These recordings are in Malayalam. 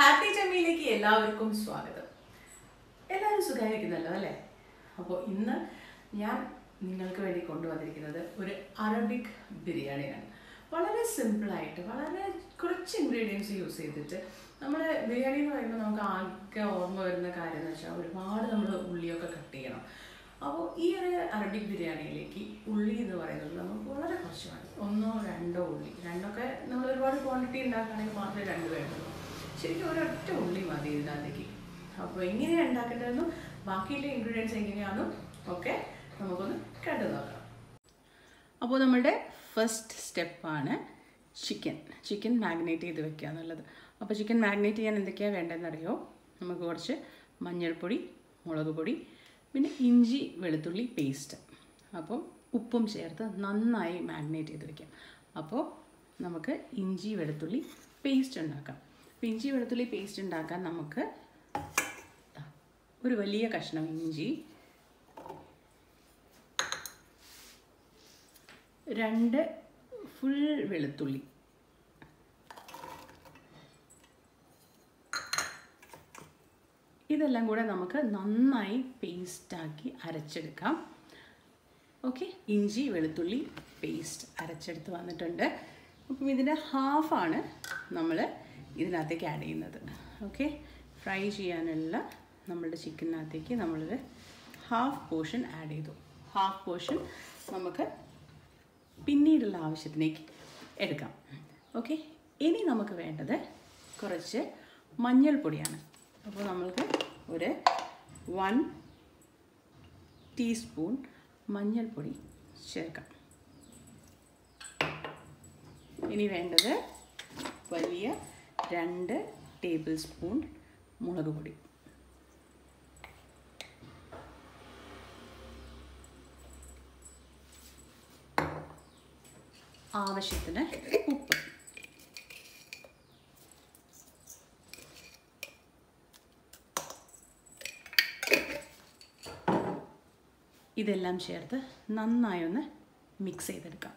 ഹാപ്പി ജമ്മിയിലേക്ക് എല്ലാവർക്കും സ്വാഗതം എല്ലാവരും സുഖമായിരിക്കുന്നല്ലോ അല്ലേ അപ്പോൾ ഇന്ന് ഞാൻ നിങ്ങൾക്ക് വേണ്ടി കൊണ്ടുവന്നിരിക്കുന്നത് ഒരു അറബിക് ബിരിയാണിയാണ് വളരെ സിമ്പിളായിട്ട് വളരെ കുറച്ച് ഇൻഗ്രീഡിയൻസ് യൂസ് ചെയ്തിട്ട് നമ്മൾ ബിരിയാണി എന്ന് പറയുമ്പോൾ നമുക്ക് ആകെ ഓർമ്മ വരുന്ന കാര്യം എന്ന് വെച്ചാൽ ഒരുപാട് നമ്മൾ ഉള്ളിയൊക്കെ കട്ട് ചെയ്യണം അപ്പോൾ ഈ ഒരു അറബിക് ബിരിയാണിയിലേക്ക് ഉള്ളി എന്ന് പറയുന്നത് നമുക്ക് വളരെ കുറച്ച് മതി ഒന്നോ രണ്ടോ ഉള്ളി രണ്ടൊക്കെ നമ്മൾ ഒരുപാട് ക്വാണ്ടിറ്റി ഉണ്ടാക്കുകയാണെങ്കിൽ മാത്രമേ രണ്ട് വേണ്ടുള്ളൂ ശരിക്കും ഒരൊറ്റ ഉള്ളി മതി ഇതിനകത്തേക്ക് അപ്പോൾ എങ്ങനെയാണ് ഉണ്ടാക്കേണ്ടതെന്നും ബാക്കിയുള്ള ഇൻഗ്രീഡിയൻസ് എങ്ങനെയാണെന്നും ഒക്കെ നമുക്കൊന്ന് കണ്ടു നോക്കാം അപ്പോൾ നമ്മുടെ ഫസ്റ്റ് സ്റ്റെപ്പാണ് ചിക്കൻ ചിക്കൻ മാഗ്നേറ്റ് ചെയ്ത് വെക്കുക എന്നുള്ളത് അപ്പോൾ ചിക്കൻ മാഗ്നേറ്റ് ചെയ്യാൻ എന്തൊക്കെയാണ് വേണ്ടതെന്നറിയോ നമുക്ക് കുറച്ച് മഞ്ഞൾപ്പൊടി മുളക് പൊടി പിന്നെ ഇഞ്ചി വെളുത്തുള്ളി പേസ്റ്റ് അപ്പോൾ ഉപ്പും ചേർത്ത് നന്നായി മാഗ്നേറ്റ് ചെയ്ത് വെക്കാം അപ്പോൾ നമുക്ക് ഇഞ്ചി വെളുത്തുള്ളി പേസ്റ്റ് ഉണ്ടാക്കാം അപ്പോൾ ഇഞ്ചി വെളുത്തുള്ളി പേസ്റ്റ് ഉണ്ടാക്കാൻ നമുക്ക് ദാ ഒരു വലിയ കഷ്ണം ഇഞ്ചി രണ്ട് ഫുൾ വെളുത്തുള്ളി ഇതെല്ലാം കൂടെ നമുക്ക് നന്നായി പേസ്റ്റാക്കി അരച്ചെടുക്കാം ഓക്കെ ഇഞ്ചി വെളുത്തുള്ളി പേസ്റ്റ് അരച്ചെടുത്ത് വന്നിട്ടുണ്ട് അപ്പം ഇതിൻ്റെ ഹാഫാണ് നമ്മൾ ഇതിനകത്തേക്ക് ആഡ് ചെയ്യുന്നത് ഓക്കെ ഫ്രൈ ചെയ്യാനുള്ള നമ്മളുടെ ചിക്കനകത്തേക്ക് നമ്മളൊരു ഹാഫ് പോർഷൻ ആഡ് ചെയ്തു ഹാഫ് പോർഷൻ നമുക്ക് പിന്നീടുള്ള ആവശ്യത്തിലേക്ക് എടുക്കാം ഓക്കെ ഇനി നമുക്ക് വേണ്ടത് കുറച്ച് മഞ്ഞൾപ്പൊടിയാണ് അപ്പോൾ നമ്മൾക്ക് ഒരു വൺ ടീസ്പൂൺ മഞ്ഞൾപ്പൊടി ചേർക്കാം ഇനി വേണ്ടത് വലിയ രണ്ട് ടേബിൾ സ്പൂൺ മുളക് പൊടി ആവശ്യത്തിന് ഉപ്പ് ഇതെല്ലാം ചേർത്ത് നന്നായി ഒന്ന് മിക്സ് ചെയ്തെടുക്കാം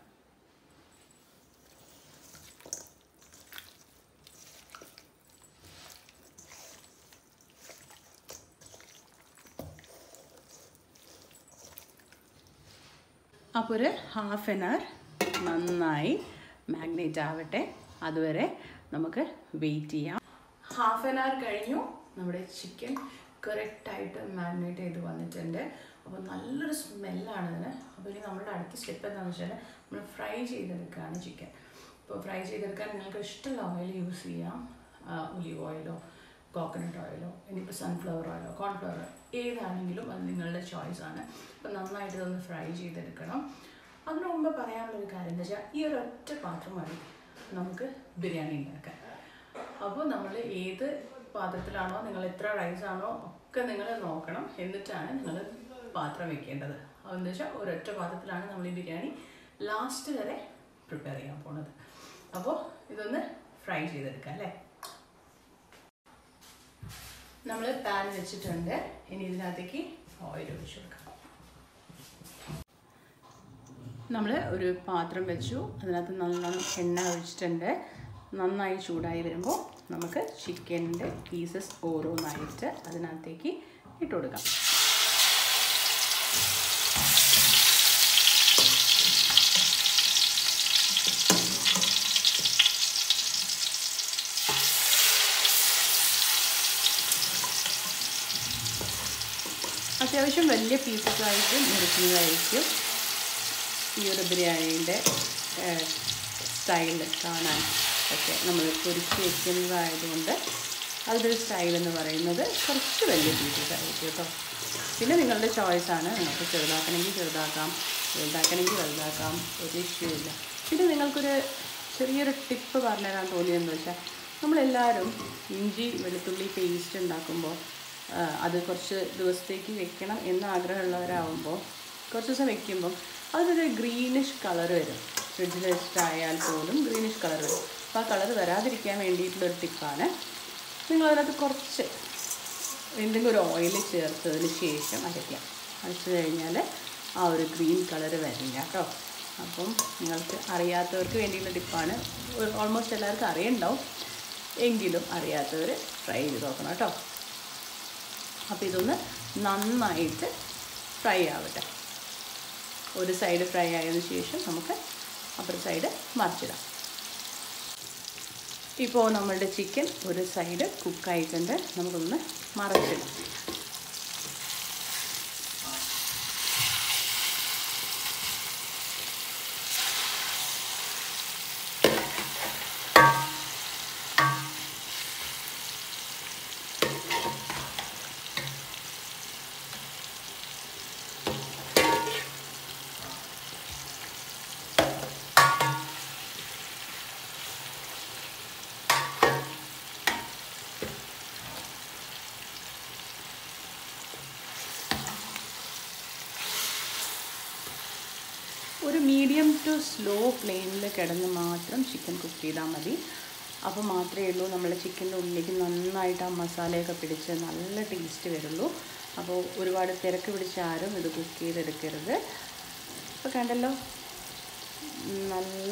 അപ്പോൾ ഒരു ഹാഫ് ആൻ അവർ നന്നായി മാഗ്നേറ്റ് ആവട്ടെ അതുവരെ നമുക്ക് വെയിറ്റ് ചെയ്യാം ഹാഫ് ആൻ അവർ കഴിഞ്ഞു നമ്മുടെ ചിക്കൻ കറക്റ്റായിട്ട് മാഗ്നേറ്റ് ചെയ്ത് വന്നിട്ടുണ്ട് അപ്പോൾ നല്ലൊരു സ്മെല്ലാണ് ഇതിന് അപ്പോൾ ഇനി നമ്മുടെ അടുത്ത സ്റ്റെപ്പ് എന്താണെന്ന് വെച്ചാൽ നമ്മൾ ഫ്രൈ ചെയ്തെടുക്കുകയാണ് ചിക്കൻ ഇപ്പോൾ ഫ്രൈ ചെയ്തെടുക്കാൻ നിങ്ങൾക്ക് ഇഷ്ടമുള്ള ഓയിൽ യൂസ് ചെയ്യാം ഒലിവ് ഓയിലോ കോക്കനട്ട് ഓയിലോ ഇനിയിപ്പോൾ സൺഫ്ലവർ ഓയിലോ കോൺഫ്ലവർ ഏതാണെങ്കിലും അത് നിങ്ങളുടെ ചോയ്സാണ് അപ്പോൾ നന്നായിട്ട് ഇതൊന്ന് ഫ്രൈ ചെയ്തെടുക്കണം അതിനു മുമ്പ് പറയാനുള്ളൊരു കാര്യം എന്താ വെച്ചാൽ ഈ ഒരു ഒറ്റ പാത്രം മതി നമുക്ക് ബിരിയാണി ഉണ്ടാക്കാൻ അപ്പോൾ നമ്മൾ ഏത് പാത്രത്തിലാണോ നിങ്ങൾ എത്ര റൈസ് ആണോ ഒക്കെ നിങ്ങൾ നോക്കണം എന്നിട്ടാണ് നിങ്ങൾ പാത്രം വെക്കേണ്ടത് അതെന്ന് വെച്ചാൽ ഒരൊറ്റ പാത്രത്തിലാണ് നമ്മൾ ഈ ബിരിയാണി ലാസ്റ്റ് വരെ പ്രിപ്പയർ ചെയ്യാൻ പോണത് അപ്പോൾ ഇതൊന്ന് ഫ്രൈ ചെയ്തെടുക്കാം അല്ലേ നമ്മൾ പാൻ വെച്ചിട്ടുണ്ട് ഇനി ഇതിനകത്തേക്ക് ഓയിൽ ഒഴിച്ചു കൊടുക്കാം നമ്മൾ ഒരു പാത്രം വെച്ചു അതിനകത്ത് നല്ലോണം എണ്ണ ഒഴിച്ചിട്ടുണ്ട് നന്നായി ചൂടായി വരുമ്പോൾ നമുക്ക് ചിക്കൻ്റെ പീസസ് ഓരോന്നായിട്ട് അതിനകത്തേക്ക് ഇട്ട് കൊടുക്കാം അത്യാവശ്യം വലിയ പീസസായിട്ട് മുറിക്കുന്നതായിരിക്കും ഈ ഒരു ബിരിയാണീൻ്റെ സ്റ്റൈൽ കാണാൻ ഒക്കെ നമ്മൾ പൊരിച്ച് വെക്കുന്നതായതുകൊണ്ട് അതിൻ്റെ ഒരു സ്റ്റൈൽ എന്ന് പറയുന്നത് കുറച്ച് വലിയ പീസസ് ആയിരിക്കും കേട്ടോ പിന്നെ നിങ്ങളുടെ ചോയ്സാണ് നിങ്ങൾക്ക് ചെറുതാക്കണമെങ്കിൽ ചെറുതാക്കാം വലുതാക്കണമെങ്കിൽ വലുതാക്കാം ഒരു ഇഷ്യൂ ഇല്ല പിന്നെ നിങ്ങൾക്കൊരു ചെറിയൊരു ടിപ്പ് പറഞ്ഞുതരാൻ തോന്നിയെന്ന് വെച്ചാൽ നമ്മളെല്ലാവരും ഇഞ്ചി വെളുത്തുള്ളി പേസ്റ്റ് ഉണ്ടാക്കുമ്പോൾ അത് കുറച്ച് ദിവസത്തേക്ക് വെക്കണം എന്ന് ആഗ്രഹമുള്ളവരാകുമ്പോൾ കുറച്ച് ദിവസം വെക്കുമ്പം അതിനൊരു ഗ്രീനിഷ് കളർ വരും ഫ്രിഡ്ജിൽ വെച്ചിട്ടായാൽ പോലും ഗ്രീനിഷ് കളർ വരും അപ്പോൾ ആ കളർ വരാതിരിക്കാൻ വേണ്ടിയിട്ടുള്ളൊരു ടിപ്പാണ് നിങ്ങൾ അതിനകത്ത് കുറച്ച് എന്തെങ്കിലും ഒരു ഓയിൽ ചേർത്തതിന് ശേഷം അരയ്ക്കാം അരച്ച് കഴിഞ്ഞാൽ ആ ഒരു ഗ്രീൻ കളർ വരില്ല കേട്ടോ അപ്പം നിങ്ങൾക്ക് അറിയാത്തവർക്ക് വേണ്ടിയുള്ള ടിപ്പാണ് ഓൾമോസ്റ്റ് എല്ലാവർക്കും അറിയണ്ടാവും എങ്കിലും അറിയാത്തവർ ട്രൈ ചെയ്ത് നോക്കണം കേട്ടോ അപ്പോൾ ഇതൊന്ന് നന്നായിട്ട് ഫ്രൈ ആവട്ടെ ഒരു സൈഡ് ഫ്രൈ ആയതിനു ശേഷം നമുക്ക് അപ്പുറത്തെ സൈഡ് മറിച്ചിടാം ഇപ്പോൾ നമ്മളുടെ ചിക്കൻ ഒരു സൈഡ് കുക്കായിട്ടുണ്ട് നമുക്കൊന്ന് മറിച്ചിടാം ഒരു മീഡിയം ടു സ്ലോ ഫ്ലെയിമിൽ കിടന്ന് മാത്രം ചിക്കൻ കുക്ക് ചെയ്താൽ മതി അപ്പോൾ മാത്രമേ ഉള്ളൂ നമ്മുടെ ചിക്കൻ്റെ ഉള്ളിലേക്ക് നന്നായിട്ട് ആ മസാലയൊക്കെ പിടിച്ച് നല്ല ടേസ്റ്റ് വരുള്ളൂ അപ്പോൾ ഒരുപാട് തിരക്ക് പിടിച്ച് ആരും ഇത് കുക്ക് ചെയ്തെടുക്കരുത് ഇപ്പോൾ കണ്ടല്ലോ നല്ല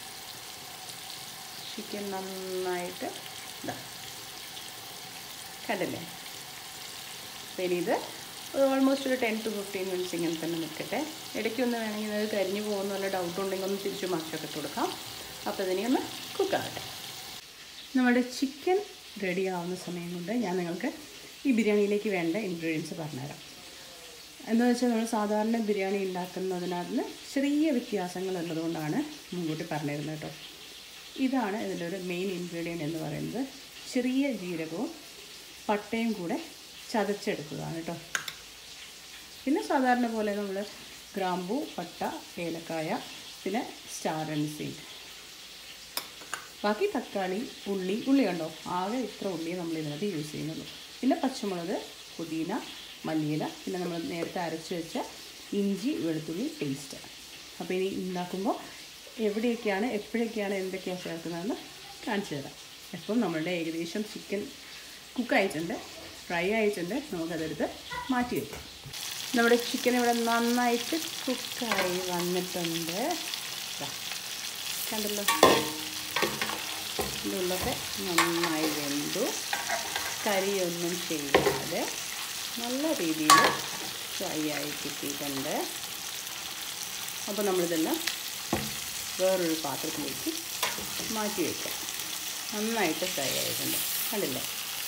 ചിക്കൻ നന്നായിട്ട് ഇതാ കണ്ടില്ലേ അപ്പോൾ ഇനി ഇത് ഓൾമോസ്റ്റ് ഒരു ടെൻ ടു ഫിഫ്റ്റീൻ മിനിറ്റ്സ് ഇങ്ങനെ തന്നെ നിൽക്കട്ടെ ഇടയ്ക്കൊന്ന് വേണമെങ്കിൽ അത് കരിഞ്ഞു പോകുന്ന വല്ല ഡൗട്ട് ഉണ്ടെങ്കിൽ ഒന്ന് തിരിച്ച് മറിച്ചൊക്കെ ഇട്ട് കൊടുക്കാം അപ്പോൾ ഇതിനെ ഒന്ന് കുക്കാകട്ടെ നമ്മുടെ ചിക്കൻ റെഡി ആവുന്ന സമയം കൊണ്ട് ഞാൻ നിങ്ങൾക്ക് ഈ ബിരിയാണിയിലേക്ക് വേണ്ട ഇൻഗ്രീഡിയൻസ് പറഞ്ഞുതരാം എന്താണെന്ന് വെച്ചാൽ നമ്മൾ സാധാരണ ബിരിയാണി ഉണ്ടാക്കുന്നതിനകത്ത് ചെറിയ വ്യത്യാസങ്ങൾ ഉള്ളതുകൊണ്ടാണ് മുൻകൂട്ടി പറഞ്ഞിരുന്നത് കേട്ടോ ഇതാണ് ഇതിൻ്റെ ഒരു മെയിൻ ഇൻഗ്രീഡിയൻ്റ് എന്ന് പറയുന്നത് ചെറിയ ജീരകവും പട്ടയും കൂടെ ചതച്ചെടുത്തതാണ് കേട്ടോ പിന്നെ സാധാരണ പോലെ നമ്മൾ ഗ്രാമ്പു പട്ട ഏലക്കായ പിന്നെ സ്റ്റാർ ആൻഡ് സീഡ് ബാക്കി തക്കാളി ഉള്ളി ഉള്ളി കണ്ടോ ആകെ ഇത്ര ഉള്ളി നമ്മൾ ഇതിനകത്ത് യൂസ് ചെയ്യുന്നുള്ളൂ പിന്നെ പച്ചമുളക് പുതിന മല്ലിയില പിന്നെ നമ്മൾ നേരത്തെ അരച്ച് വെച്ച ഇഞ്ചി വെളുത്തുള്ളി പേസ്റ്റ് അപ്പോൾ ഇനി ഉണ്ടാക്കുമ്പോൾ എവിടെയൊക്കെയാണ് എപ്പോഴൊക്കെയാണ് എന്തൊക്കെയാണ് ചേർക്കുന്നതെന്ന് കാണിച്ചു തരാം ഇപ്പം നമ്മളുടെ ഏകദേശം ചിക്കൻ കുക്കായിട്ടുണ്ട് ഫ്രൈ ആയിട്ടുണ്ട് നമുക്കതെടുത്ത് മാറ്റി വയ്ക്കാം നമ്മുടെ ചിക്കൻ ഇവിടെ നന്നായിട്ട് കുക്കായി വന്നിട്ടുണ്ട് ദാ, കണ്ടല്ലോ ഇതിൻ്റെ ഉള്ളൊക്കെ നന്നായി വെന്തു കരിയൊന്നും ചെയ്യാതെ നല്ല രീതിയിൽ ഫ്രൈ ആയി കിട്ടിയിട്ടുണ്ട് അപ്പോൾ നമ്മളിതെല്ലാം വേറൊരു പാത്രത്തിലേക്ക് മാറ്റി വയ്ക്കാം നന്നായിട്ട് ഫ്രൈ ആയിട്ടുണ്ട് കണ്ടില്ലേ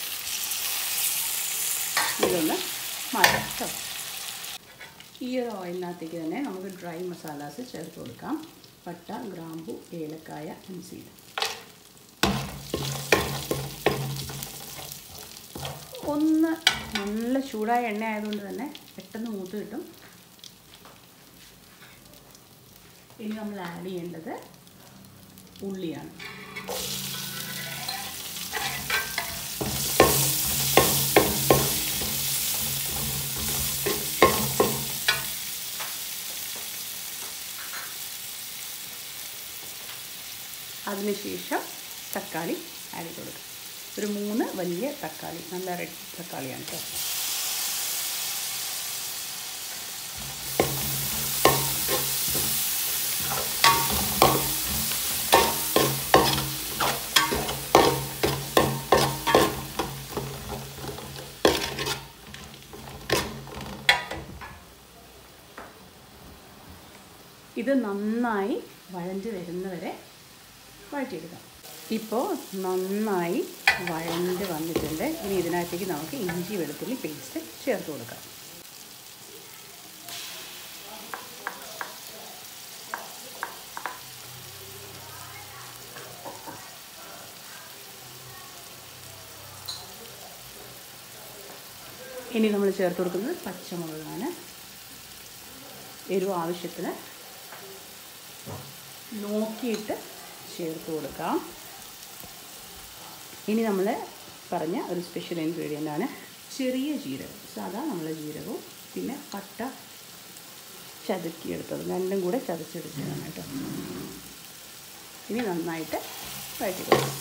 ഇതൊന്ന് മാറ്റാം കേട്ടോ ഈ ഒരു ഓയിലിനകത്തേക്ക് തന്നെ നമുക്ക് ഡ്രൈ മസാലാസ് ചേർത്ത് കൊടുക്കാം പട്ട ഗ്രാമ്പു ഏലക്കായ അൻസീഡ് ഒന്ന് നല്ല ചൂടായ എണ്ണ ആയതുകൊണ്ട് തന്നെ പെട്ടെന്ന് മൂത്ത് കിട്ടും ഇനി നമ്മൾ ആഡ് ചെയ്യേണ്ടത് ഉള്ളിയാണ് അതിനുശേഷം തക്കാളി ആഡ് ചെയ്ത് കൊടുക്കുക ഒരു മൂന്ന് വലിയ തക്കാളി നല്ല റെഡ് തക്കാളിയാണ് കേട്ടോ ഇത് നന്നായി വഴഞ്ഞ് വരുന്നവരെ വഴറ്റിയെടുക്കാം ഇപ്പോൾ നന്നായി വഴണ്ട് വന്നിട്ടുണ്ട് ഇനി ഇതിനകത്തേക്ക് നമുക്ക് ഇഞ്ചി വെളുത്തുള്ളി പേസ്റ്റ് ചേർത്ത് കൊടുക്കാം ഇനി നമ്മൾ ചേർത്ത് കൊടുക്കുന്നത് പച്ചമുളകാണ് എരിവ് ആവശ്യത്തിന് നോക്കിയിട്ട് ചേർത്ത് കൊടുക്കാം ഇനി നമ്മൾ പറഞ്ഞ ഒരു സ്പെഷ്യൽ ഇൻഗ്രീഡിയൻ്റ് ആണ് ചെറിയ ജീരകം സാധാ നമ്മളെ ജീരകവും പിന്നെ പട്ട ചതുക്കിയെടുത്തത് രണ്ടും കൂടെ ചതച്ചെടുത്തതാണ് കേട്ടോ ഇനി നന്നായിട്ട് വഴറ്റി കൊടുക്കാം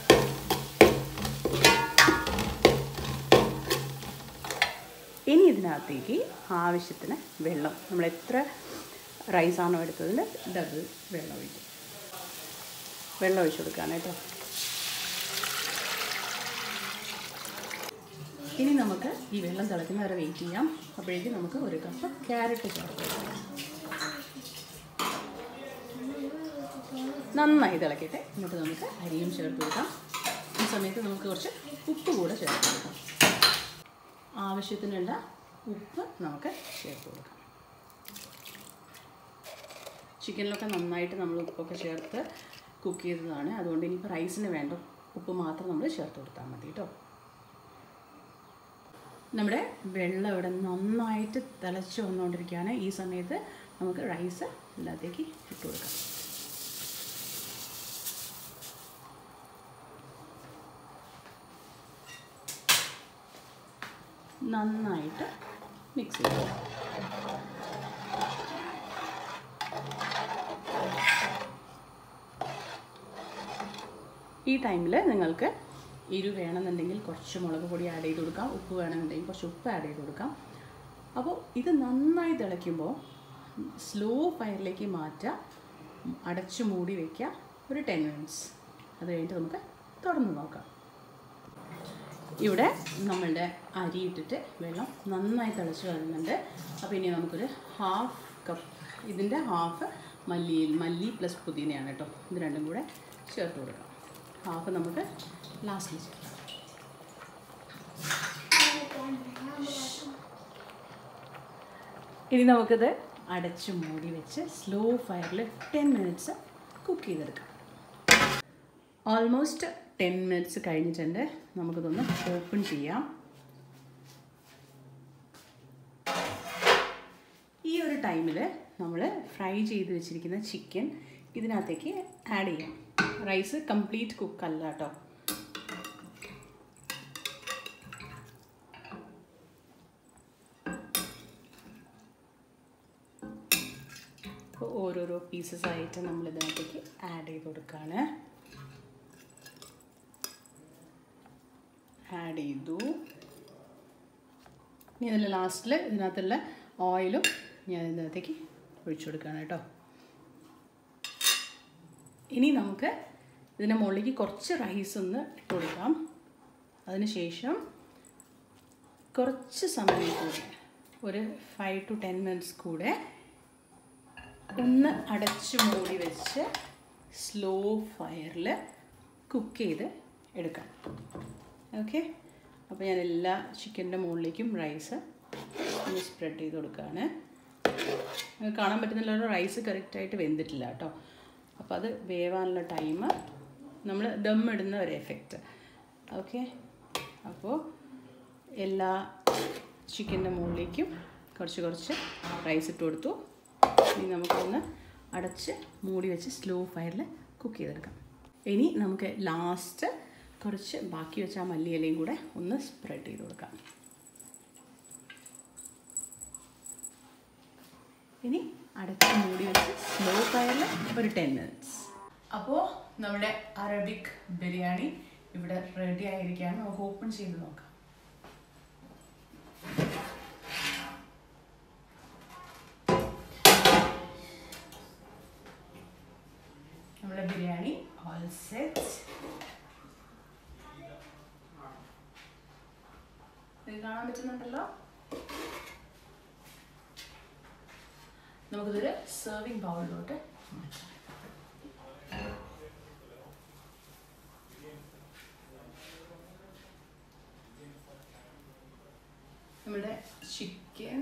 ഇനി ഇതിനകത്ത് ഇതിനകത്തേക്ക് ആവശ്യത്തിന് വെള്ളം നമ്മൾ എത്ര റൈസാണോ എടുത്തതിൽ ഡബിൾ വെള്ളം ഒഴിക്കും വെള്ളം ഒഴിച്ചു കൊടുക്കുകയാണ് കേട്ടോ ഇനി നമുക്ക് ഈ വെള്ളം തിളയ്ക്കുന്ന വരെ വെയിറ്റ് ചെയ്യാം അപ്പോഴേക്കും നമുക്ക് ഒരു കപ്പ് ക്യാരറ്റ് ചേർത്ത് കൊടുക്കാം നന്നായി തിളക്കട്ടെ എന്നിട്ട് നമുക്ക് അരിയും ചേർത്ത് കൊടുക്കാം ഈ സമയത്ത് നമുക്ക് കുറച്ച് ഉപ്പ് കൂടെ ചേർത്ത് കൊടുക്കാം ആവശ്യത്തിനുള്ള ഉപ്പ് നമുക്ക് ചേർത്ത് കൊടുക്കാം ചിക്കനിലൊക്കെ നന്നായിട്ട് നമ്മൾ ഉപ്പൊക്കെ ചേർത്ത് കുക്ക് ചെയ്തതാണ് അതുകൊണ്ട് ഇനിയിപ്പോൾ റൈസിന് വേണ്ട ഉപ്പ് മാത്രം നമ്മൾ ചേർത്ത് കൊടുത്താൽ മതി കേട്ടോ നമ്മുടെ വെള്ളം ഇവിടെ നന്നായിട്ട് തിളച്ച് വന്നുകൊണ്ടിരിക്കുകയാണ് ഈ സമയത്ത് നമുക്ക് റൈസ് ഇതിനകത്തേക്ക് ഇട്ട് കൊടുക്കാം നന്നായിട്ട് മിക്സ് ചെയ്യുക ഈ ടൈമിൽ നിങ്ങൾക്ക് എരിവ് വേണമെന്നുണ്ടെങ്കിൽ കുറച്ച് മുളക് പൊടി ആഡ് ചെയ്ത് കൊടുക്കാം ഉപ്പ് വേണമെന്നുണ്ടെങ്കിൽ കുറച്ച് ഉപ്പ് ആഡ് ചെയ്ത് കൊടുക്കാം അപ്പോൾ ഇത് നന്നായി തിളയ്ക്കുമ്പോൾ സ്ലോ ഫയറിലേക്ക് മാറ്റുക അടച്ചു മൂടി വയ്ക്കുക ഒരു ടെൻ മിനിറ്റ്സ് അത് കഴിഞ്ഞിട്ട് നമുക്ക് തുറന്ന് നോക്കാം ഇവിടെ നമ്മളുടെ അരി ഇട്ടിട്ട് വെള്ളം നന്നായി തിളച്ച് വരുന്നുണ്ട് അപ്പോൾ ഇനി നമുക്കൊരു ഹാഫ് കപ്പ് ഇതിൻ്റെ ഹാഫ് മല്ലി മല്ലി പ്ലസ് പുതിനയാണ് കേട്ടോ ഇത് രണ്ടും കൂടെ ചേർത്ത് കൊടുക്കാം ഹാഫ് നമുക്ക് ലാസ്റ്റിൽ ചേർക്കാം ഇനി നമുക്കിത് അടച്ച് മൂടി വെച്ച് സ്ലോ ഫയറിൽ ടെൻ മിനിറ്റ്സ് കുക്ക് ചെയ്തെടുക്കാം ഓൾമോസ്റ്റ് ടെൻ മിനിറ്റ്സ് കഴിഞ്ഞിട്ടുണ്ട് നമുക്കിതൊന്ന് ഓപ്പൺ ചെയ്യാം ഈ ഒരു ടൈമിൽ നമ്മൾ ഫ്രൈ ചെയ്ത് വെച്ചിരിക്കുന്ന ചിക്കൻ ഇതിനകത്തേക്ക് ആഡ് ചെയ്യാം റൈസ് കംപ്ലീറ്റ് കുക്ക് അല്ല കേട്ടോ അപ്പോൾ ഓരോരോ പീസസ് ആയിട്ട് നമ്മൾ ഇതിനകത്തേക്ക് ആഡ് ചെയ്ത് കൊടുക്കുകയാണ് ആഡ് ചെയ്തു ഇനി ഇതിൽ ലാസ്റ്റിൽ ഇതിനകത്തുള്ള ഓയിലും ഞാൻ ഇതിനകത്തേക്ക് ഒഴിച്ചു കൊടുക്കുകയാണ് കേട്ടോ ഇനി നമുക്ക് ഇതിൻ്റെ മുകളിലേക്ക് കുറച്ച് റൈസ് ഒന്ന് ഇട്ട് കൊടുക്കാം അതിനുശേഷം കുറച്ച് സമയം കൂടെ ഒരു ഫൈവ് ടു ടെൻ മിനിറ്റ്സ് കൂടെ ഒന്ന് അടച്ച് മൂടി വെച്ച് സ്ലോ ഫയറിൽ കുക്ക് ചെയ്ത് എടുക്കാം ഓക്കെ അപ്പോൾ ഞാൻ എല്ലാ ചിക്കൻ്റെ മുകളിലേക്കും റൈസ് ഒന്ന് സ്പ്രെഡ് ചെയ്ത് കൊടുക്കുകയാണ് നിങ്ങൾക്ക് കാണാൻ പറ്റുന്നില്ല റൈസ് കറക്റ്റായിട്ട് വെന്തിട്ടില്ല കേട്ടോ അപ്പോൾ അത് വേവാനുള്ള ടൈം നമ്മൾ ദം ഇടുന്ന ഒരു എഫക്റ്റ് ഓക്കെ അപ്പോൾ എല്ലാ ചിക്കൻ്റെ മുകളിലേക്കും കുറച്ച് കുറച്ച് റൈസ് ഇട്ട് കൊടുത്തു ഇനി നമുക്കൊന്ന് അടച്ച് മൂടി വെച്ച് സ്ലോ ഫയറിൽ കുക്ക് ചെയ്തെടുക്കാം ഇനി നമുക്ക് ലാസ്റ്റ് കുറച്ച് ബാക്കി വെച്ച ആ മല്ലിയിലയും കൂടെ ഒന്ന് സ്പ്രെഡ് ചെയ്ത് കൊടുക്കാം ഇനി അടച്ച് മൂടി വെച്ച് സ്ലോ ഫയറിൽ ഒരു ടെൻ മിനിറ്റ്സ് അപ്പോൾ നമ്മുടെ അറബിക് ബിരിയാണി ഇവിടെ റെഡി ആയിരിക്കുകയാണ് നമുക്ക് ഓപ്പൺ ചെയ്ത് നോക്കാം നമ്മുടെ ബിരിയാണി ഓൾ സെറ്റ് ഇത് കാണാൻ പറ്റുന്നുണ്ടല്ലോ നമുക്കിതൊരു സെർവിങ് ബൗളിലോട്ട് മാറ്റാം നമ്മുടെ ചിക്കൻ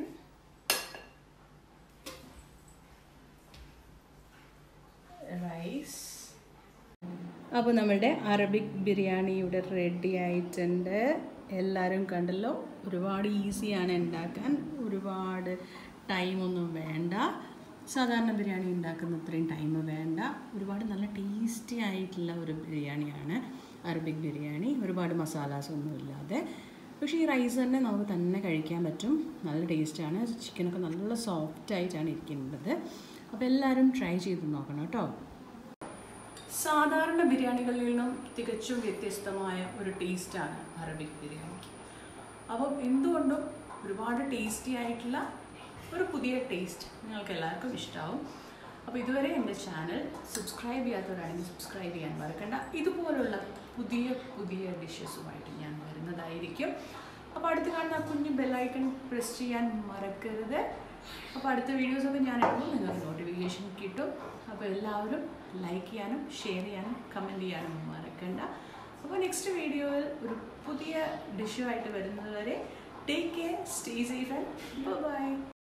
റൈസ് അപ്പോൾ നമ്മുടെ അറബിക് ബിരിയാണി ഇവിടെ റെഡി ആയിട്ടുണ്ട് എല്ലാവരും കണ്ടല്ലോ ഒരുപാട് ഈസിയാണ് ഉണ്ടാക്കാൻ ഒരുപാട് ടൈമൊന്നും വേണ്ട സാധാരണ ബിരിയാണി ഉണ്ടാക്കുന്ന അത്രയും ടൈം വേണ്ട ഒരുപാട് നല്ല ടേസ്റ്റി ആയിട്ടുള്ള ഒരു ബിരിയാണിയാണ് അറബിക് ബിരിയാണി ഒരുപാട് മസാലാസ് ഒന്നും ഇല്ലാതെ പക്ഷേ ഈ റൈസ് തന്നെ നമുക്ക് തന്നെ കഴിക്കാൻ പറ്റും നല്ല ടേസ്റ്റാണ് ചിക്കനൊക്കെ നല്ല സോഫ്റ്റ് ആയിട്ടാണ് ഇരിക്കുന്നത് അപ്പോൾ എല്ലാവരും ട്രൈ ചെയ്ത് നോക്കണം കേട്ടോ സാധാരണ ബിരിയാണികളിൽ നിന്നും തികച്ചും വ്യത്യസ്തമായ ഒരു ടേസ്റ്റാണ് അറബിക് ബിരിയാണിക്ക് അപ്പം എന്തുകൊണ്ടും ഒരുപാട് ടേസ്റ്റി ആയിട്ടുള്ള ഒരു പുതിയ ടേസ്റ്റ് നിങ്ങൾക്ക് എല്ലാവർക്കും ഇഷ്ടമാവും അപ്പോൾ ഇതുവരെ എൻ്റെ ചാനൽ സബ്സ്ക്രൈബ് ചെയ്യാത്തവരാണെങ്കിൽ സബ്സ്ക്രൈബ് ചെയ്യാൻ മറക്കണ്ട ഇതുപോലുള്ള പുതിയ പുതിയ ഡിഷസുമായിട്ട് ഞാൻ വരുന്നതായിരിക്കും അപ്പോൾ അടുത്ത് കാണുന്ന ആ കുഞ്ഞു ബെല്ലൈക്കൺ പ്രസ് ചെയ്യാൻ മറക്കരുത് അപ്പോൾ അടുത്ത വീഡിയോസൊക്കെ ഞാൻ ഇടുമ്പോൾ നിങ്ങൾക്ക് നോട്ടിഫിക്കേഷൻ കിട്ടും അപ്പോൾ എല്ലാവരും ലൈക്ക് ചെയ്യാനും ഷെയർ ചെയ്യാനും കമൻറ്റ് ചെയ്യാനും മറക്കണ്ട അപ്പോൾ നെക്സ്റ്റ് വീഡിയോയിൽ ഒരു പുതിയ ഡിഷുമായിട്ട് വരുന്നത് വരെ take care stay safe and by